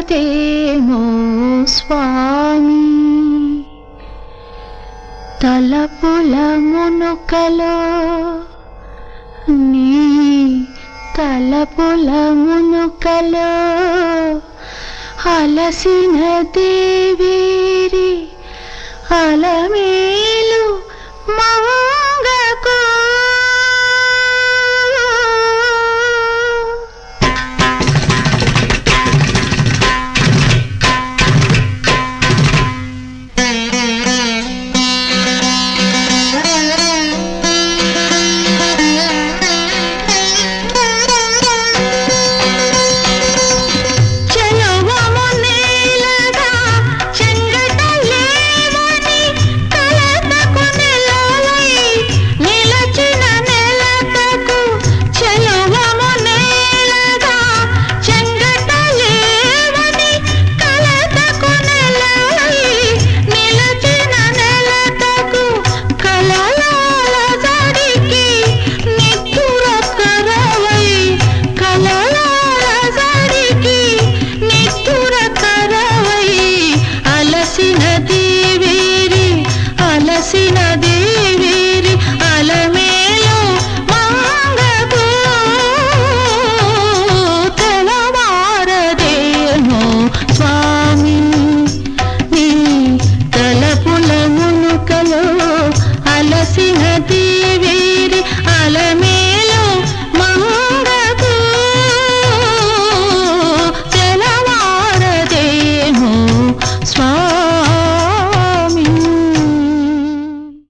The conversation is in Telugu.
ఉన్నదేమో స్వామి తలపుల మునుకలో నీ తలపుల మునుకలో అలసిన దేవేరి అలమేలు మంగకు చెలువము నేలగా చెంగటలేవని కలతకు నెలవై నిలచిన నెలతకు చెలువము నేలగా చెంగటలేవని కలతకు నెలవై నిలచిన నెలతకు కలలాల జడికి నిత్తుర కరవై కలలాల జడికి నిత్తుర కరవై అలసినది